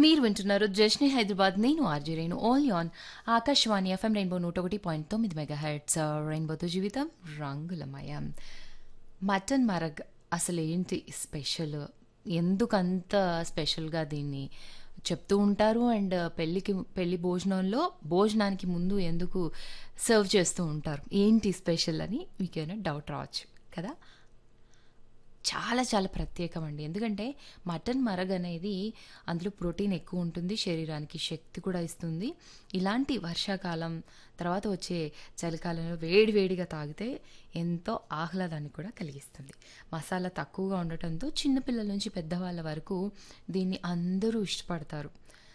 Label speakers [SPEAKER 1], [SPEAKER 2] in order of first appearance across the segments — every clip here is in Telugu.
[SPEAKER 1] మీరు వింటున్నారు జష్ని హైదరాబాద్ నేను ఆర్జీ రేణు ఓల్ ఆన్ ఆకాశవాణి ఎఫ్ఎం రెయిన్బో నూట ఒకటి పాయింట్ తొమ్మిది మెగా హెడ్స్ రెయిన్బోతో జీవితం రంగులమయం మటన్ మరగ్ అసలు ఏంటి స్పెషల్ ఎందుకంత స్పెషల్గా దీన్ని చెప్తూ ఉంటారు అండ్ పెళ్ళికి పెళ్లి భోజనంలో భోజనానికి ముందు ఎందుకు సర్వ్ చేస్తూ ఉంటారు ఏంటి స్పెషల్ అని మీకేమైనా డౌట్ రావచ్చు కదా చాలా చాలా ప్రత్యేకం అండి ఎందుకంటే మటన్ మరగ అనేది అందులో ప్రోటీన్ ఎక్కువ ఉంటుంది శరీరానికి శక్తి కూడా ఇస్తుంది ఇలాంటి వర్షాకాలం తర్వాత వచ్చే చలికాలంలో వేడి వేడిగా తాగితే ఎంతో ఆహ్లాదాన్ని కూడా కలిగిస్తుంది మసాలా తక్కువగా ఉండటంతో చిన్నపిల్లల నుంచి పెద్దవాళ్ళ వరకు దీన్ని అందరూ ఇష్టపడతారు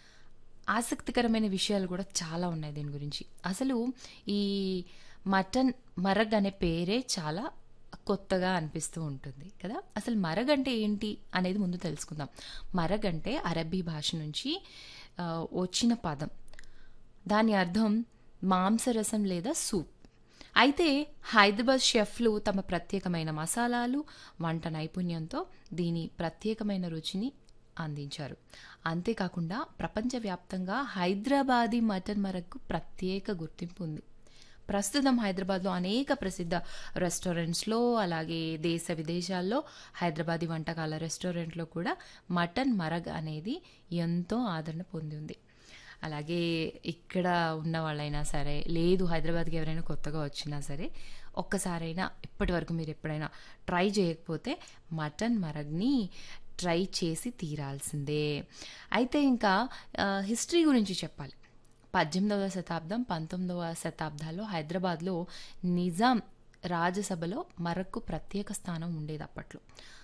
[SPEAKER 1] ఆసక్తికరమైన విషయాలు కూడా చాలా ఉన్నాయి దీని గురించి అసలు ఈ మటన్ మరగ్ అనే పేరే చాలా కొత్తగా అనిపిస్తూ ఉంటుంది కదా అసలు మరగ్ అంటే ఏంటి అనేది ముందు తెలుసుకుందాం మరగ్ అంటే అరబీ భాష నుంచి ఆ, వచ్చిన పదం దాని అర్థం మాంసరసం లేదా సూప్ అయితే హైదరాబాద్ షెఫ్లు తమ ప్రత్యేకమైన మసాలాలు వంట నైపుణ్యంతో దీని ప్రత్యేకమైన రుచిని అందించారు అంతేకాకుండా ప్రపంచవ్యాప్తంగా హైదరాబాదీ మటన్ మరగ్కు ప్రత్యేక గుర్తింపు ఉంది ప్రస్తుతం హైదరాబాద్లో అనేక ప్రసిద్ధ రెస్టారెంట్స్లో అలాగే దేశ విదేశాల్లో హైదరాబాదీ వంటకాల రెస్టారెంట్లో కూడా మటన్ మరగ్ అనేది ఎంతో ఆదరణ పొంది ఉంది అలాగే ఇక్కడ ఉన్న వాళ్ళైనా సరే లేదు హైదరాబాద్కి ఎవరైనా కొత్తగా వచ్చినా సరే ఒక్కసారైనా ఇప్పటి వరకు మీరు ఎప్పుడైనా ట్రై చేయకపోతే మటన్ మరగ్ని ట్రై చేసి తీరాల్సిందే అయితే ఇంకా ఆ, హిస్టరీ గురించి చెప్పాలి పద్దెనిమిదవ శతాబ్దం పంతొమ్మిదవ శతాబ్దాల్లో హైదరాబాద్లో నిజాం రాజసభలో మరక్కు ప్రత్యేక స్థానం ఉండేది అప్పట్లో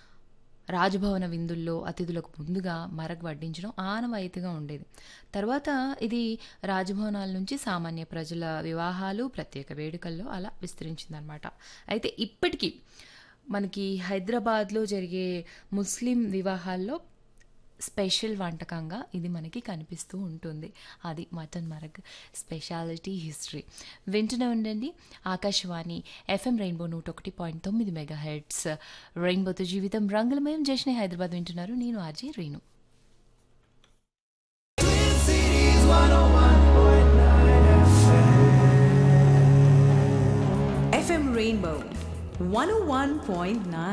[SPEAKER 1] రాజభవన విందుల్లో అతిథులకు ముందుగా మరగ్ వడ్డించడం ఆనవాయితీగా ఉండేది తర్వాత ఇది రాజభవనాల నుంచి సామాన్య ప్రజల వివాహాలు ప్రత్యేక వేడుకల్లో అలా విస్తరించిందనమాట అయితే ఇప్పటికీ మనకి హైదరాబాద్లో జరిగే ముస్లిం వివాహాల్లో స్పెషల్ వంటకంగా ఇది మనకి కనిపిస్తూ ఉంటుంది అది మటన్ మరగ్ స్పెషాలిటీ హిస్టరీ వింటూనే ఉండండి ఆకాశవాణి ఎఫ్ఎం రెయిన్బో నూట ఒకటి పాయింట్ తొమ్మిది మెగా హెడ్స్ రెయిన్బోతో జీవితం రంగులమయం చేసిన హైదరాబాద్ వింటున్నారు నేను ఆర్జే రేణు
[SPEAKER 2] FM Rainbow 101.9